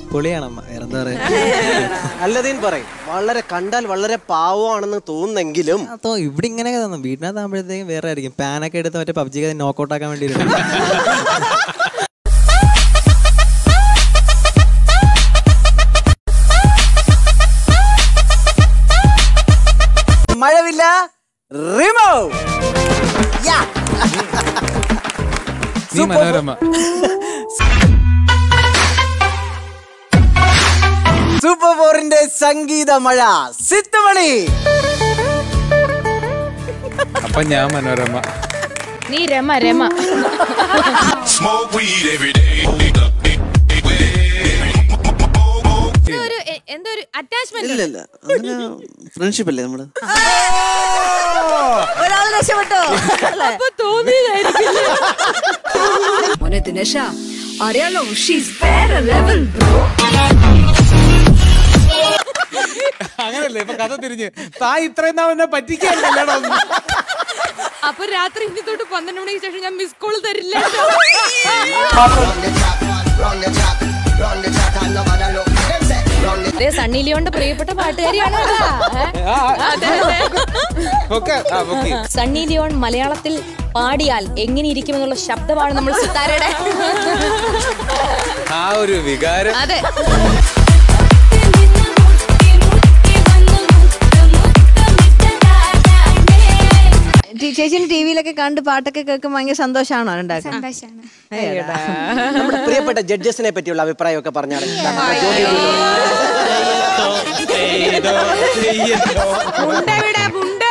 പൊളിയാണമ്മ വേറെന്താ പറയാ അല്ലതീൻ പറയും വളരെ കണ്ടാൽ വളരെ പാവമാണെന്ന് തോന്നുന്നെങ്കിലും അതോ ഇവിടെ ഇങ്ങനെയൊക്കെ തന്നു വീട്ടിനകത്താകുമ്പോഴത്തേക്കും വേറെ ആയിരിക്കും പാനൊക്കെ എടുത്ത് മറ്റേ പബ്ജിക്ക് നോക്കൗട്ട് ആക്കാൻ വേണ്ടി ഇരുന്നു. മഴവില്ല റിമോ നീ മനോരമ സൂപ്പർ ഫോറിന്റെ സംഗീത മഴ സിത്തുമണി അപ്പൊ ഞാൻ മനോരമ നീ Rama Rama Smoke weed every day. ഒരു എ- എന്തോ ഒരു അറ്റാച്ച്മെന്റ് ഇല്ല ഇല്ല അങ്ങനെ ഫ്രണ്ട്ഷിപ്പ് അല്ലേ നമ്മള് ഒരാൾ രക്ഷപ്പെട്ടോ അല്ലേ മോനെ ദിനേശ അറിയാലോ ഷീസ് വേറെ ലെവൽ ബ്രോ അങ്ങനല്ലേ ഇപ്പൊ കഥ തിരിഞ്ഞ് താ ഇത്രയും നാൾ എന്നെ പറ്റിക്കല്ലോ അപ്പൊ രാത്രി ഇനി തൊട്ട് പന്ത്രണ്ട് മണിക്ക് ശേഷം ഞാൻ മിസ് കോൾ തരില്ല ദേ, സണ്ണി ലിയോന്റെ പ്രിയപ്പെട്ട പാട്ടുകാരിയാണ് കേട്ടോ. ഏ? അതെ, അതെ. ഓക്കെ ആ ഓക്കെ സണ്ണി ലിയോൺ മലയാളത്തിൽ പാടിയാൽ എങ്ങനെ ഇരിക്കുമെന്നുള്ള ശബ്ദമാണ് നമ്മൾ സിത്താരയുടെ ആ ഒരു വികാരം അതെ ചേച്ചിന് ടി വിയിലൊക്കെ കണ്ട് പാട്ടൊക്കെ കേൾക്കുമ്പോൾ ഭയങ്കര സന്തോഷമാണോ ഉണ്ടാക്കുന്നത് നമ്മുടെ പ്രിയപ്പെട്ട ജഡ്ജസിനെ പറ്റിയുള്ള അഭിപ്രായമൊക്കെ പറഞ്ഞാൽ മുണ്ട വിടാ മുണ്ട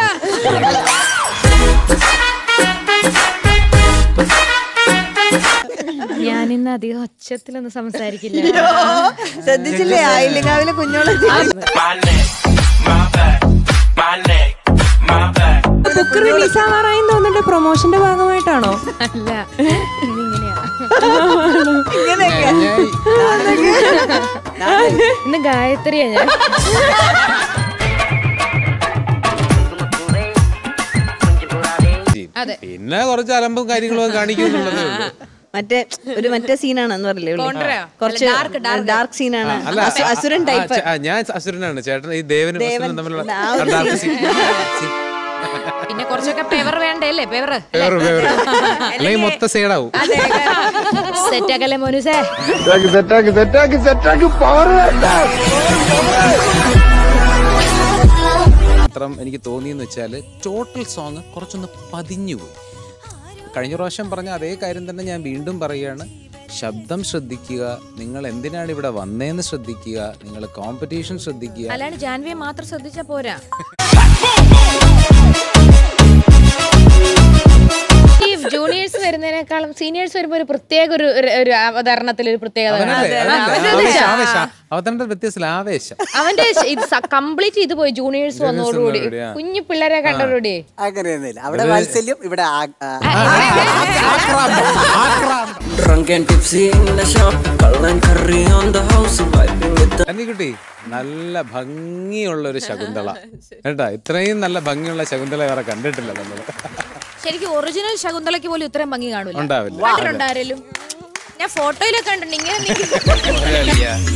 ഞാൻ ഇന്ന് അധികം ഒച്ചത്തിലൊന്നും സംസാരിക്കില്ല ശ്രദ്ധിച്ചില്ലേ ആയില്ലിങ്കാവിലെ കുഞ്ഞോളെ My neck, my back, my neck, my back. തോന്നുന്നുണ്ട് പ്രൊമോഷന്റെ ഭാഗമായിട്ടാണോ അല്ല ഇന്നിങ്ങനെയാ ഇന്ന് ഗായത്രിയാ ഞാൻ അതെ പിന്നെ കുറച്ച് അലമ്പും കാര്യങ്ങളും ഒക്കെ കാണിക്കുന്നുള്ളതേ ഉള്ളൂ മറ്റേ ഒരു മറ്റേ സീനാണെന്ന് പറയില്ലേ ഉള്ളി? കോൺട്രയോ? കുറച്ച് അല്ല, dark, dark. ഡാർക്ക് സീനാണ് അല്ല അസു- അസുരൻ ആ, ടൈപ്പ് ചെ- ആ, ഞാൻ അസുരനാണ് ചേട്ടൻ ഈ ദേവനും ദേവൻ. അസുരനും തമ്മിലുള്ള ആ ഒരു dark scene. scene. പിന്നെ കുറച്ചൊക്കെ പെവർ വേണ്ടേ അല്ലേ പെവർ വേറെ വേറെ അല്ലെങ്കിൽ മൊത്തം സേഡാവും സെറ്റാക്കല്ലേ മോനുസേ മാത്രം എനിക്ക് തോന്നിയെന്ന് വെച്ചാൽ ടോട്ടൽ സോങ് കുറച്ചൊന്ന് പതിഞ്ഞു പോയി കഴിഞ്ഞ പ്രാവശ്യം പറഞ്ഞ അതേ കാര്യം തന്നെ ഞാൻ വീണ്ടും പറയുകയാണ് ശബ്ദം ശ്രദ്ധിക്കുക നിങ്ങൾ എന്തിനാണ് ഇവിടെ വന്നേന്ന് ശ്രദ്ധിക്കുക നിങ്ങൾ കോമ്പറ്റീഷൻ ശ്രദ്ധിക്കുക അല്ലാണ്ട് ജാൻവിയെ മാത്രം ശ്രദ്ധിച്ചാ പോരാ ഈ ജൂനിയേഴ്സ് വരുന്നതിനേക്കാളും സീനിയേഴ്സ് വരുമ്പോ ഒരു പ്രത്യേക ഒരു ഒരു- ഒരു അവതരണത്തിൽ ഒരു പ്രത്യേകത കാണാം. അവനല്ലേ? ആ, അവൻ അവനല്ലേ? ശ്രദ്ധിച്ചാ? ആവേശ അവതരണ വ്യത്യാസത്തിൽ ആവേശം അവന്റെ ശ- ഇത് കംപ്ലീറ്റ് ചെയ്തു പോയി ജൂനിയേഴ്സ് വന്നതോടുകൂടി വന്നതോടുകൂടി, ആ. കുഞ്ഞു പിള്ളേരെ കണ്ടതോടുകൂടി അങ്ങനെയൊന്നുമില്ല അവിടെ വാത്സല്യം ഇവിടെ ആ- ആ- Drunk and tipsy in the shop, Cullen curry on the house, vibing with the അന്നിക്കുട്ടി നല്ല ഭംഗിയുള്ള ഒരു ശകുന്തള കേട്ടാ ഇത്രയും നല്ല ഭംഗിയുള്ള ശകുന്തള വേറെ കണ്ടിട്ടില്ല നമ്മള് ശരിക്കും ഒറിജിനൽ ശകുന്തളയ്ക്ക് പോലും ഇത്രയും ഭംഗി കാണൂല ഉണ്ടാവില്ല കണ്ടിട്ടുണ്ടോ ആരേലും ഞാൻ ഫോട്ടോയിലൊക്കെ കണ്ടിട്ടുണ്ട് ഇങ്ങനെ നിൽക്കുന്നു.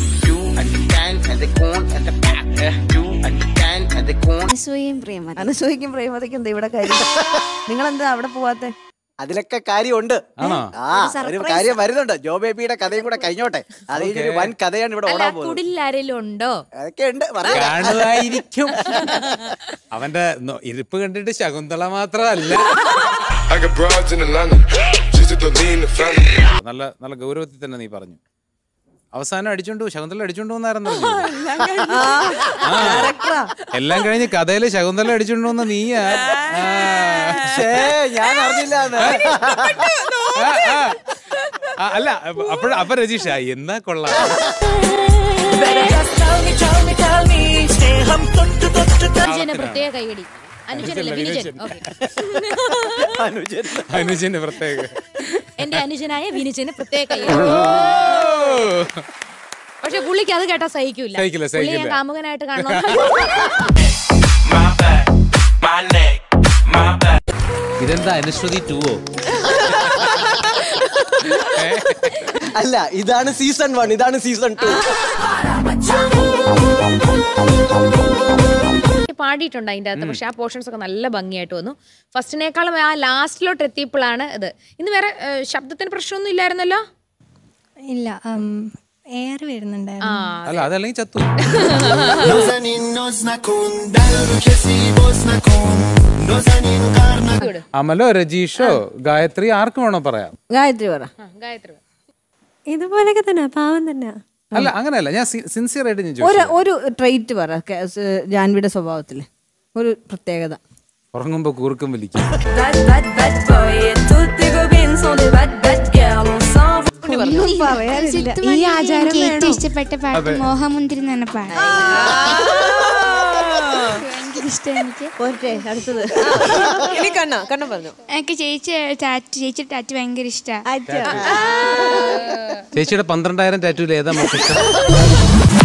അനസൂയയും പ്രേമ അനസൂയക്കും പ്രേമതയ്ക്കും എന്താ ഇവിടെ കാര്യം നിങ്ങൾ എന്താ അവിടെ പോവാത്തെ അതിലൊക്കെ കാര്യമുണ്ട് ആണോ ആ ഒരു കാര്യം വരുന്നുണ്ട് ജോ ബേബിയുടെ കഥയും കൂടെ കഴിഞ്ഞോട്ടെ അത് കഴിഞ്ഞൊരു വൻ കഥയാണ് ഇവിടെ അല്ല ഓടാൻ പോകുന്നത് കുടിൽ ആരേലും ഉണ്ടോ അതൊക്കെ ഉണ്ട് പറയാം കാണുമായിരിക്കും അവന്റെ നോ- ഇരിപ്പ് കണ്ടിട്ട് ശകുന്തള മാത്രമല്ല I got broads in Atlanta. Just to lean the family. നല്ല നല്ല ഗൗരവത്തിൽ തന്നെ നീ പറഞ്ഞു അവസാനം അടിച്ചോണ്ട് പോ- ശകുന്തള അടിച്ചോണ്ട് പോകുന്നായിരുന്നു എല്ലാം കഴിഞ്ഞ് കഥയില് ശകുന്തള അടിച്ചോണ്ട് പോകുന്ന നീയാ ആ. ഛേ, ഞാൻ അറിഞ്ഞില്ല ആ, ആ. ആ, അല്ല അപ്പോഴ അപ്പൊ രജീഷ എന്നാ കൊള്ളാം അനുജന് പ്രത്യേക കൈയടി അനുജനല്ല വിനുജൻ ഓക്കെ അനുജൻ അനുജന് പ്രത്യേക എന്റെ അനുജനായ വിനുജന് പ്രത്യേക കൈയടി പക്ഷെ പുള്ളിക്ക് അത് കേട്ടാ സഹിക്കൂല സഹിക്കില്ല, പുള്ളി ഞാൻ സഹിക്കില്ല. കാമുകനായിട്ട് കാണണം My back, my neck, my back. ഇതെന്താ അനുശ്രുതി ടൂവോ അല്ല ഇതാണ് സീസൺ വൺ ഇതാണ് സീസൺ ടു പാടിയിട്ടുണ്ട് അതിൻ്റെ അകത്ത് പക്ഷെ ആ പോർഷൻസ് ഒക്കെ നല്ല ഭംഗിയായിട്ട് വന്നു ഫസ്റ്റിനേക്കാളും ആ ലാസ്റ്റിലോട്ട് എത്തിയപ്പോഴാണ് ഇത് ഇന്ന് വേറെ ഏഹ്, ശബ്ദത്തിന് പ്രശ്നമൊന്നും ഇല്ലായിരുന്നല്ലോ ഇല്ല എയർ വരുന്നുണ്ടായിരുന്നു ആ അല്ല അതല്ലെങ്കിൽ ചത്തു അമലോ രജീഷോ ഗായത്രി ആർക്കും വേണോ പറയാം ഗായത്രി പറ ആ, ഗായത്രി ഇതുപോലൊക്കെ തന്നെ പാവം തന്നെ അല്ല അങ്ങനെയല്ല ഞാൻ സിൻസിയർ ആയിട്ട് ഞാൻ ഒരു ചോദിച്ചു ഒരു ട്രൈറ്റ് പറ കെ- സ് ജാൻവിയുടെ സ്വഭാവത്തില് ഒരു പ്രത്യേകത ഉറങ്ങുമ്പോ കൂർക്കം വലിക്കും Bad, bad, bad boy. Et toutes tes copines sont des bad, bad girls. On s'en va. ഒന്നും പറയാനില്ല ഈ ആചാരം എനിക്ക് വേണോ? ഏറ്റവും ഇഷ്ടപ്പെട്ട പാട്ട് മോഹമുന്തിരി എന്നാണ് പാട്ട് ഭയങ്കര ഇഷ്ടം എനിക്ക് പോരട്ടെ അടുത്തത് ഇനി കണ്ണ കണ്ണ പറഞ്ഞു എനിക്ക് ചേച്ചി ടാറ്റ് ചേച്ചി ടാറ്റ് ഭയങ്കര ഇഷ്ടമാണ് അച്ഛാ. ചേച്ചിയുടെ പന്ത്രണ്ടായിരം ടാറ്റൂല് ഏതാ മോശം